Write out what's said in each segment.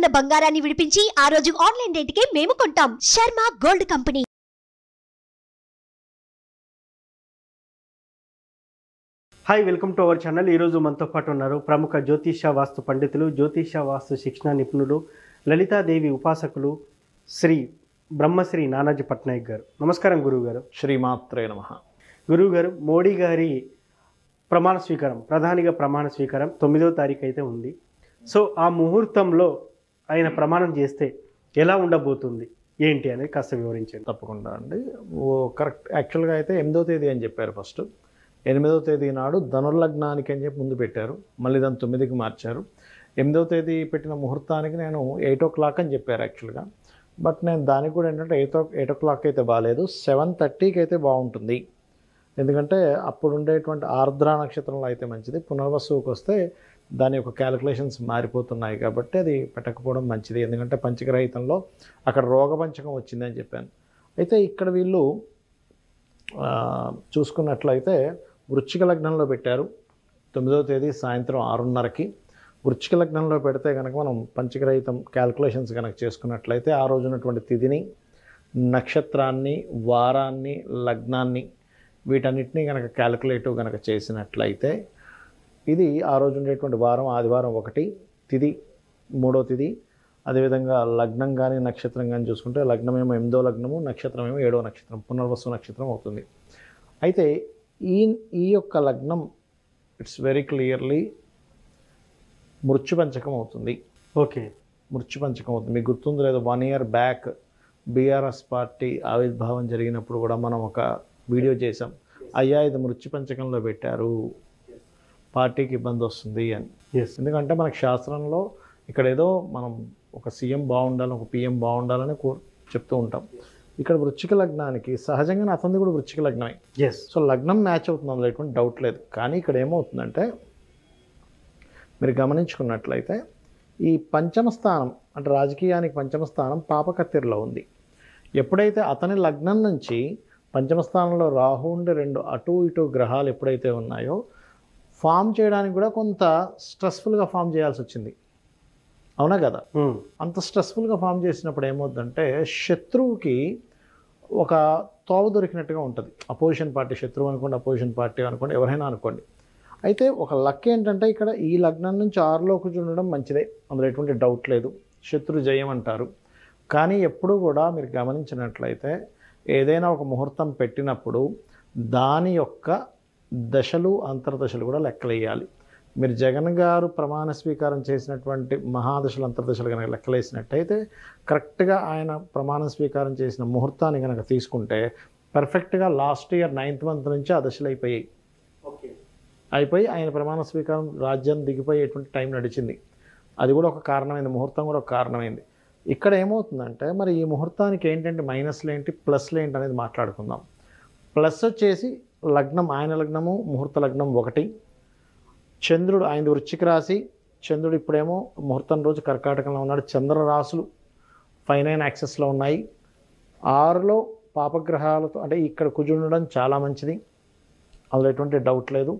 ఉన్న బంగారాన్ని విడిపించి ఆ రోజు ఆన్లైన్ రేటుకే మేము కొంటాం Sharma gold company hi welcome to our channel ఈరోజు మనతో పాటు ఉన్నారు ప్రముఖ జ్యోతిష వాస్తు పండితులు జ్యోతిష వాస్తు శిక్షణ నిపుణులు లలితాదేవి ఉపాసకులు శ్రీ బ్రహ్మశ్రీ నానాజీ పట్నాయక్ గారు నమస్కారం గురువు గారు శ్రీమాత్రే నమ గురువు గారు మోడీ గారి ప్రమాణ స్వీకారం ప్రధానిగా ప్రమాణ స్వీకారం తొమ్మిదవ తారీఖు అయితే ఉంది సో ఆ ముహూర్తంలో ఆయన ప్రమాణం చేస్తే ఎలా ఉండబోతుంది ఏంటి అనేది కాస్త వివరించండి తప్పకుండా అండి ఓ కరెక్ట్ యాక్చువల్గా అయితే ఎనిమిదో తేదీ అని చెప్పారు ఫస్ట్ ఎనిమిదో తేదీ నాడు ధనుర్లగ్నానికి అని చెప్పి ముందు పెట్టారు మళ్ళీ దాన్ని తొమ్మిదికి మార్చారు ఎనిమిదో తేదీ పెట్టిన ముహూర్తానికి నేను ఎయిట్ ఓ క్లాక్ అని చెప్పారు యాక్చువల్గా బట్ నేను దానికి కూడా ఏంటంటే eight o eight o'clock అయితే బాగాలేదు సెవెన్ థర్టీకి అయితే బాగుంటుంది ఎందుకంటే అప్పుడు ఉండేటువంటి ఆర్ద్ర నక్షత్రంలో అయితే మంచిది పునర్వసువుకి వస్తే దాని యొక్క క్యాలిక్యులేషన్స్ మారిపోతున్నాయి కాబట్టి అది పెట్టకపోవడం మంచిది ఎందుకంటే పంచగ్రహితంలో అక్కడ రోగపంచకం వచ్చిందని చెప్పాను అయితే ఇక్కడ వీళ్ళు ఆ, చూసుకున్నట్లయితే వృశ్చిక లగ్నంలో పెట్టారు తొమ్మిదవ తేదీ సాయంత్రం ఆరున్నరకి వృశ్చిక లగ్నంలో పెడితే కనుక మనం పంచగ్రహితం క్యాల్కులేషన్స్ కనుక చేసుకున్నట్లయితే ఆ రోజు ఉన్నటువంటి తిథిని నక్షత్రాన్ని వారాన్ని లగ్నాన్ని వీటన్నిటినీ కనుక క్యాలిక్యులేటివ్ కనుక చేసినట్లయితే ఇది ఆ రోజు ఉండేటువంటి వారం ఆదివారం ఒకటి తిది మూడో తిది అదేవిధంగా లగ్నం కానీ నక్షత్రం కానీ చూసుకుంటే లగ్నం ఏమో ఎనిమిదో లగ్నము నక్షత్రం ఏమో ఏడో నక్షత్రం పునర్వసు నక్షత్రం అవుతుంది అయితే ఈ ఈ యొక్క లగ్నం ఇట్స్ వెరీ క్లియర్లీ మృత్యుపంచకం అవుతుంది ఓకే మృత్యుపంచకం అవుతుంది మీకు గుర్తుంది లేదు one year back BRS party ఆవిర్భావం జరిగినప్పుడు కూడా మనం ఒక వీడియో చేసాం అయ్యా ఇది మృత్యుపంచకంలో పెట్టారు పార్టీకి ఇబ్బంది వస్తుంది అని ఎస్ ఎందుకంటే మనకు శాస్త్రంలో ఇక్కడ ఏదో మనం ఒక సీఎం బాగుండాలని ఒక పిఎం బాగుండాలని కో చెప్తూ ఉంటాం ఇక్కడ వృశ్చిక లగ్నానికి సహజంగానే అతనిది కూడా వృశ్చిక లగ్నమే ఎస్ సో లగ్నం మ్యాచ్ అవుతుంది అందులో ఎటువంటి డౌట్ లేదు కానీ ఇక్కడ ఏమవుతుందంటే మీరు గమనించుకున్నట్లయితే ఈ పంచమ స్థానం అంటే రాజకీయానికి పంచమ స్థానం పాపకత్తిరిలో ఉంది ఎప్పుడైతే అతని లగ్నం నుంచి పంచమ స్థానంలో రాహు ఉండి రెండు అటు ఇటు గ్రహాలు ఎప్పుడైతే ఉన్నాయో ఫామ్ చేయడానికి కూడా కొంత స్ట్రెస్ఫుల్గా ఫామ్ చేయాల్సి వచ్చింది అవునా కదా అంత స్ట్రెస్ఫుల్గా ఫామ్ చేసినప్పుడు ఏమవుతుందంటే శత్రువుకి ఒక తోవ దొరికినట్టుగా ఉంటుంది అపోజిషన్ పార్టీ శత్రువు అనుకోండి అపోజిషన్ పార్టీ అనుకోండి ఎవరైనా అనుకోండి అయితే ఒక లక్ ఏంటంటే ఇక్కడ ఈ లగ్నం నుంచి ఆరులోకి ఉండడం మంచిదే అందులో ఎటువంటి డౌట్ లేదు శత్రు జయం అంటారు కానీ ఎప్పుడూ కూడా మీరు గమనించినట్లయితే ఏదైనా ఒక ముహూర్తం పెట్టినప్పుడు దాని యొక్క దశలు అంతర్దశలు కూడా లెక్కలేయాలి మీరు జగన్ గారు ప్రమాణ స్వీకారం చేసినటువంటి మహాదశలు అంతర్దశలు కనుక లెక్కలేసినట్టయితే కరెక్ట్గా ఆయన ప్రమాణ స్వీకారం చేసిన ముహూర్తాన్ని కనుక తీసుకుంటే పర్ఫెక్ట్గా లాస్ట్ ఇయర్ నైన్త్ మంత్ నుంచి ఆ దశలు అయిపోయాయి ఓకే అయిపోయి ఆయన ప్రమాణ స్వీకారం రాజ్యం దిగిపోయేటువంటి టైం నడిచింది అది కూడా ఒక కారణమైంది ముహూర్తం కూడా ఒక కారణమైంది ఇక్కడ ఏమవుతుందంటే మరి ఈ ముహూర్తానికి ఏంటంటే మైనస్లు ఏంటి ప్లస్లు ఏంటి అనేది మాట్లాడుకుందాం ప్లస్ వచ్చేసి లగ్నం ఆయన లగ్నము ముహూర్త లగ్నం ఒకటి చంద్రుడు ఆయన వృశ్చిక రాశి చంద్రుడు ఇప్పుడేమో ముహూర్తం రోజు కర్కాటకంలో ఉన్నాడు చంద్ర రాశులు ఫైవ్ నైన్ యాక్సెస్లో ఉన్నాయి ఆరులో పాపగ్రహాలతో అంటే ఇక్కడ కుజుడు ఉండడం చాలా మంచిది అందులో ఎటువంటి డౌట్ లేదు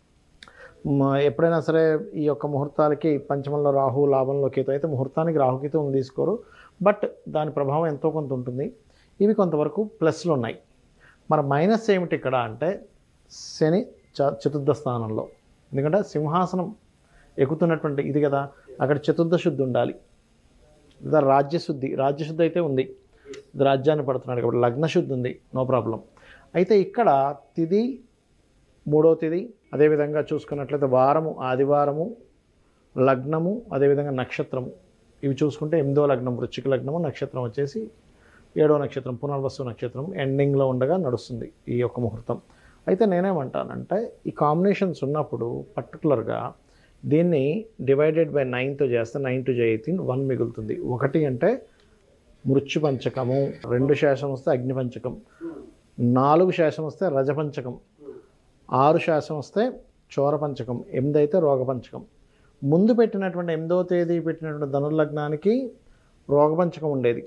మ- ఎప్పుడైనా సరే ఈ యొక్క ముహూర్తాలకి పంచమంలో రాహు లాభంలో కేతు అయితే ముహూర్తానికి రాహుకేతు తీసుకోరు బట్ దాని ప్రభావం ఎంతో కొంత ఉంటుంది ఇవి కొంతవరకు ప్లస్లు ఉన్నాయి మరి మైనస్ ఏమిటి ఇక్కడ అంటే శని చ చతుర్థ స్థానంలో ఎందుకంటే సింహాసనం ఎక్కుతున్నటువంటి ఇది కదా అక్కడ చతుర్థ శుద్ధి ఉండాలి లేదా రాజ్యశుద్ధి రాజ్యశుద్ధి అయితే ఉంది ఇది రాజ్యాన్ని పడుతున్నాడు కాబట్టి లగ్న శుద్ధి ఉంది నో ప్రాబ్లం అయితే ఇక్కడ తిది మూడో తేదీ అదేవిధంగా చూసుకున్నట్లయితే వారము ఆదివారము లగ్నము అదేవిధంగా నక్షత్రము ఇవి చూసుకుంటే ఎనిమిదో లగ్నం వృశ్చిక లగ్నము నక్షత్రం వచ్చేసి ఏడో నక్షత్రం పునర్వసు నక్షత్రం ఎండింగ్లో ఉండగా నడుస్తుంది ఈ యొక్క ముహూర్తం అయితే నేనేమంటానంటే ఈ కాంబినేషన్స్ ఉన్నప్పుడు పర్టికులర్గా దీన్ని డివైడెడ్ బై నైన్తో చేస్తే నైన్ టు ఎయిటీన్ వన్ మిగులుతుంది ఒకటి అంటే మృత్యు పంచకము రెండు శేషం వస్తే అగ్ని పంచకం నాలుగు శేషం వస్తే రజపంచకం ఆరు శాసం వస్తే చోర పంచకం ఎనిమిది అయితే రోగపంచకం ముందు పెట్టినటువంటి ఎనిమిదవ తేదీ పెట్టినటువంటి ధనుర్లగ్నానికి రోగపంచకం ఉండేది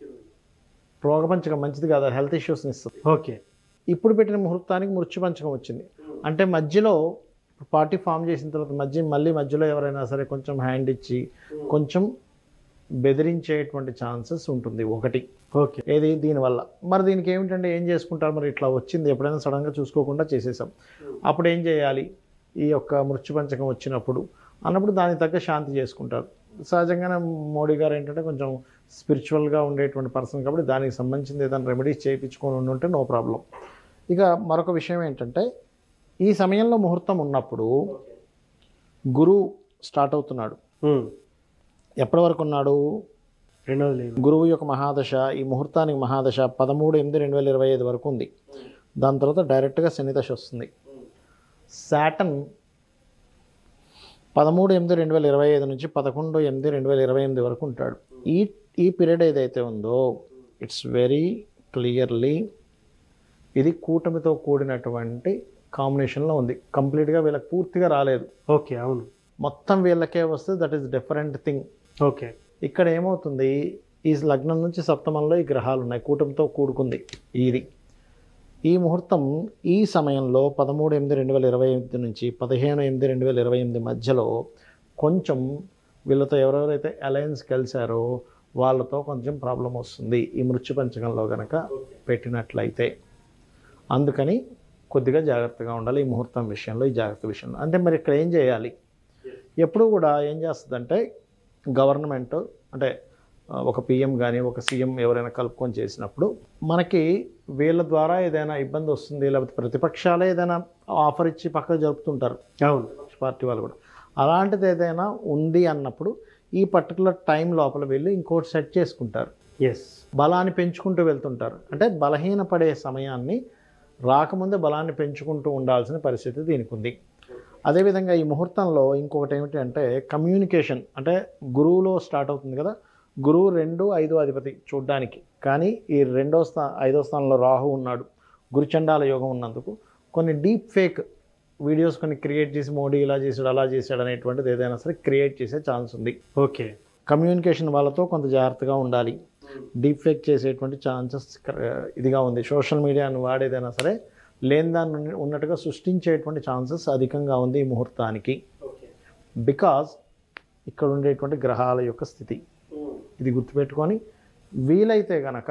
రోగపంచకం మంచిది కాదు హెల్త్ ఇష్యూస్ని ఇస్తుంది ఓకే ఇప్పుడు పెట్టిన ముహూర్తానికి మృత్యుపంచకం వచ్చింది అంటే మధ్యలో పార్టీ ఫామ్ చేసిన తర్వాత మధ్య మళ్ళీ మధ్యలో ఎవరైనా సరే కొంచెం హ్యాండ్ ఇచ్చి కొంచెం బెదిరించేటువంటి ఛాన్సెస్ ఉంటుంది ఒకటి ఓకే ఏది దీనివల్ల మరి దీనికి ఏమిటంటే ఏం చేసుకుంటారు మరి ఇట్లా వచ్చింది ఎప్పుడైనా సడన్గా చూసుకోకుండా చేసేసాం అప్పుడు ఏం చేయాలి ఈ యొక్క మృత్యుపంచకం వచ్చినప్పుడు అన్నప్పుడు దానికి తగ్గ శాంతి చేసుకుంటారు సహజంగానే మోడీ గారు ఏంటంటే కొంచెం స్పిరిచువల్గా ఉండేటువంటి పర్సన్ కాబట్టి దానికి సంబంధించింది ఏదైనా రెమెడీస్ చేయించుకొని ఉంటే నో ప్రాబ్లం ఇక మరొక విషయం ఏంటంటే ఈ సమయంలో ముహూర్తం ఉన్నప్పుడు గురువు స్టార్ట్ అవుతున్నాడు ఉమ్. ఎప్పటి వరకు ఉన్నాడు రెండవది లేదు గురువు యొక్క మహాదశ ఈ ముహూర్తానికి మహాదశ పదమూడు ఎనిమిది రెండు వేల ఇరవై ఐదు వరకు ఉంది దాని తర్వాత డైరెక్ట్గా శని దశ వస్తుంది శాటన్ పదమూడు ఎనిమిది రెండు వేల ఇరవై ఐదు నుంచి పదకొండు ఎనిమిది రెండు వేల ఇరవై ఎనిమిది వరకు ఉంటాడు ఈ ఈ పీరియడ్ ఏదైతే ఉందో ఇట్స్ వెరీ క్లియర్లీ ఇది కూటమితో కూడినటువంటి కాంబినేషన్లో ఉంది కంప్లీట్గా వీళ్ళకి పూర్తిగా రాలేదు ఓకే అవును మొత్తం వీళ్ళకే వస్తే that is different thing okay ఇక్కడ ఏమవుతుంది ఈ లగ్నం నుంచి సప్తమంలో ఈ గ్రహాలు ఉన్నాయి కూటమితో కూడుకుంది ఇది ఈ ముహూర్తం ఈ సమయంలో పదమూడు ఎనిమిది రెండు వేల ఇరవై ఎనిమిది నుంచి పదిహేను ఎనిమిది రెండు వేల ఇరవై ఎనిమిది మధ్యలో కొంచెం వీళ్ళతో ఎవరెవరైతే అలయన్స్ కలిశారో వాళ్ళతో కొంచెం ప్రాబ్లం వస్తుంది ఈ మృత్యు పంచకంలో కనుక పెట్టినట్లయితే అందుకని కొద్దిగా జాగ్రత్తగా ఉండాలి ఈ ముహూర్తం విషయంలో ఈ జాగ్రత్త విషయంలో అంటే మరి ఇక్కడ ఏం చేయాలి ఎప్పుడు కూడా ఏం చేస్తుందంటే గవర్నమెంట్ అంటే ఆ, ఒక పిఎం కానీ ఒక సీఎం ఎవరైనా కలుపుకొని చేసినప్పుడు మనకి వీళ్ళ ద్వారా ఏదైనా ఇబ్బంది వస్తుంది లేకపోతే ప్రతిపక్షాలే ఏదైనా ఆఫర్ ఇచ్చి పక్కకు జరుపుతుంటారు అవును పార్టీ వాళ్ళు కూడా అలాంటిది ఏదైనా ఉంది అన్నప్పుడు ఈ పర్టికులర్ టైం లోపల వెళ్ళి ఇంకోటి సెట్ చేసుకుంటారు ఎస్ బలాన్ని పెంచుకుంటూ వెళ్తుంటారు అంటే బలహీనపడే సమయాన్ని రాకముందే బలాన్ని పెంచుకుంటూ ఉండాల్సిన పరిస్థితి దీనికి ఉంది అదేవిధంగా ఈ ముహూర్తంలో ఇంకొకటి ఏమిటి అంటే కమ్యూనికేషన్ అంటే గురువులో స్టార్ట్ అవుతుంది కదా గురువు రెండు ఐదో అధిపతి చూడ్డానికి కానీ ఈ రెండో స్థా ఐదో స్థానంలో రాహు ఉన్నాడు గురుచండాల యోగం ఉన్నందుకు కొన్ని డీప్ ఫేక్ వీడియోస్ కొన్ని క్రియేట్ చేసి మోడీ ఇలా చేశాడు అలా చేశాడు అనేటువంటిది ఏదైనా సరే క్రియేట్ చేసే ఛాన్స్ ఉంది ఓకే కమ్యూనికేషన్ వాళ్ళతో కొంత జాగ్రత్తగా ఉండాలి డీప్ ఫేక్ చేసేటువంటి ఛాన్సెస్ ఇదిగా ఉంది సోషల్ మీడియాను వాడేదైనా సరే లేని దాన్ని ఉన్నట్టుగా సృష్టించేటువంటి ఛాన్సెస్ అధికంగా ఉంది ఈ ముహూర్తానికి బికాజ్ ఇక్కడ ఉండేటువంటి గ్రహాల యొక్క స్థితి ఇది గుర్తుపెట్టుకొని వీలైతే గనక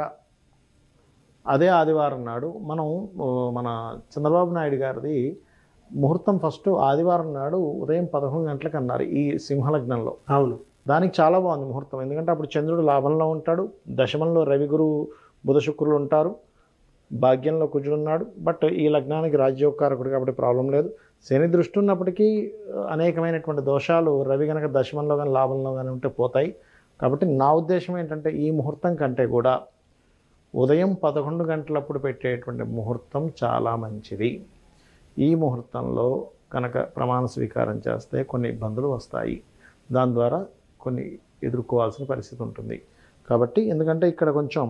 అదే ఆదివారం నాడు మనం ఓ, మన చంద్రబాబు నాయుడు గారిది ముహూర్తం ఫస్ట్ ఆదివారం నాడు ఉదయం పదకొండు గంటలకు అన్నారు ఈ సింహలగ్నంలో అవును దానికి చాలా బాగుంది ముహూర్తం ఎందుకంటే అప్పుడు చంద్రుడు లాభంలో ఉంటాడు దశమంలో రవి గురువు బుధ శుక్రులు ఉంటారు భాగ్యంలో కుజుడు ఉన్నాడు బట్ ఈ లగ్నానికి రాజ్యోకారకుడు కాబట్టి ప్రాబ్లం లేదు శని దృష్టి ఉన్నప్పటికీ ఆ, అనేకమైనటువంటి దోషాలు రవి కనుక దశమంలో కానీ లాభంలో కానీ ఉంటే పోతాయి కాబట్టి నా ఉద్దేశం ఏంటంటే ఈ ముహూర్తం కంటే కూడా ఉదయం పదకొండు గంటలప్పుడు పెట్టేటువంటి ముహూర్తం చాలా మంచిది ఈ ముహూర్తంలో కనుక ప్రమాణ స్వీకారం చేస్తే కొన్ని ఇబ్బందులు వస్తాయి దాని ద్వారా కొన్ని ఎదుర్కోవాల్సిన పరిస్థితి ఉంటుంది కాబట్టి ఎందుకంటే ఇక్కడ కొంచెం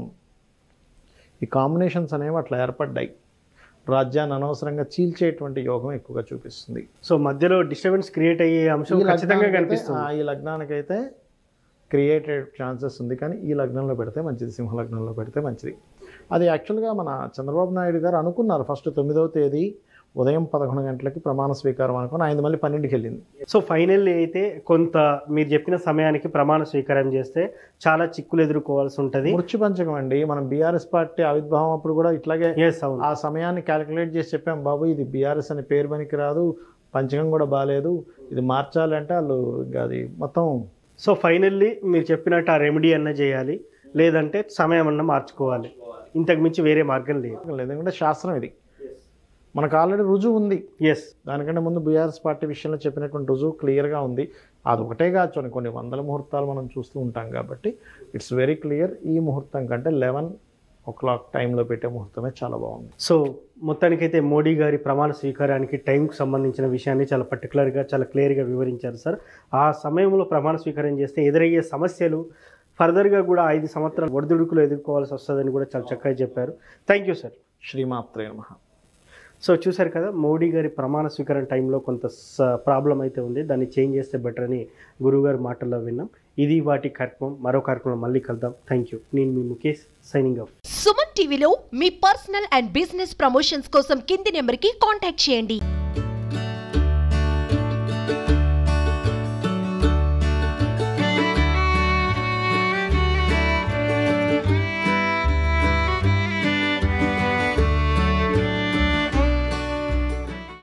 ఈ కాంబినేషన్స్ అనేవి అట్లా ఏర్పడ్డాయి రాజ్యాన్ని అనవసరంగా చీల్చేటువంటి యోగం ఎక్కువగా చూపిస్తుంది సో మధ్యలో డిస్టర్బెన్స్ క్రియేట్ అయ్యే అంశం ఈ ఖచ్చితంగా లగ్నానికైతే- కనిపిస్తుంది ఆ, ఈ లగ్నానికైతే క్రియేటెడ్ ఛాన్సెస్ ఉంది కానీ ఈ లగ్నంలో పెడితే మంచిది సింహ లగ్నంలో పెడితే మంచిది అది యాక్చువల్గా మన చంద్రబాబు నాయుడు గారు అనుకున్నారు ఫస్ట్ తొమ్మిదవ తేదీ ఉదయం పదకొండు గంటలకి ప్రమాణ స్వీకారం అనుకుని ఆయన మళ్ళీ పన్నెండుకి వెళ్ళింది సో ఫైనల్లీ అయితే కొంత మీరు చెప్పిన సమయానికి ప్రమాణ స్వీకారం చేస్తే చాలా చిక్కులు ఎదుర్కోవాల్సి ఉంటుంది మృత్యు పంచకం అండి మనం బీఆర్ఎస్ పార్టీ ఆవిర్భావం అప్పుడు కూడా ఇట్లాగే ఎస్ అవును ఆ సమయాన్ని క్యాలిక్యులేట్ చేసి చెప్పాం బాబు ఇది బీఆర్ఎస్ అనే పేరు పనికి రాదు పంచకం కూడా బాగాలేదు ఇది మార్చాలంటే వాళ్ళు ఇంకా అది మొత్తం సో ఫైనల్లీ మీరు చెప్పినట్టు ఆ రెమెడీ అన్న చేయాలి లేదంటే సమయం అన్న మార్చుకోవాలి ఇంతకు మించి వేరే మార్గం లేదు లేదు ఎందుకంటే శాస్త్రం ఇది మనకు ఆల్రెడీ రుజువు ఉంది ఎస్ దానికంటే ముందు బీఆర్ఎస్ పార్టీ విషయంలో చెప్పినటువంటి రుజువు క్లియర్గా ఉంది అది ఒకటే కాదు కొన్ని కొన్ని వందల ముహూర్తాలు మనం చూస్తూ ఉంటాం కాబట్టి ఇట్స్ వెరీ క్లియర్ ఈ ముహూర్తం కంటే లెవెన్ ఓ క్లాక్ టైంలో పెట్టే ముహూర్తమే చాలా బాగుంది సో మొత్తానికైతే మోడీ గారి ప్రమాణ స్వీకారానికి టైంకి సంబంధించిన విషయాన్ని చాలా పర్టికులర్గా చాలా క్లియర్గా వివరించారు సార్ ఆ సమయంలో ప్రమాణ స్వీకారం చేస్తే ఎదురయ్యే సమస్యలు ఫర్దర్గా కూడా ఐదు సంవత్సరాలు ఒడిదుడుకులు ఎదుర్కోవాల్సి వస్తుందని కూడా చాలా చక్కగా చెప్పారు థ్యాంక్ యూ సార్ శ్రీమాత్రే నమః సో చూశారు కదా మోడీ గారి ప్రమాణ స్వీకారం టైంలో కొంత ప్రాబ్లం అయితే ఉంది దాన్ని చేంజ్ చేస్తే బెటర్ అని గురువుగారి మాటల్లో విన్నాం ఇది వాటి కార్యక్రమం మరో కార్యక్రమం మళ్ళీ కలుద్దాం థ్యాంక్ యూ నేను మీ ముఖేష్ సైనింగ్ ఆఫ్ సుమన్ టీవీలో మీ పర్సనల్ అండ్ బిజినెస్ ప్రమోషన్స్ కోసం కింది నెంబర్కి కాంటాక్ట్ చేయండి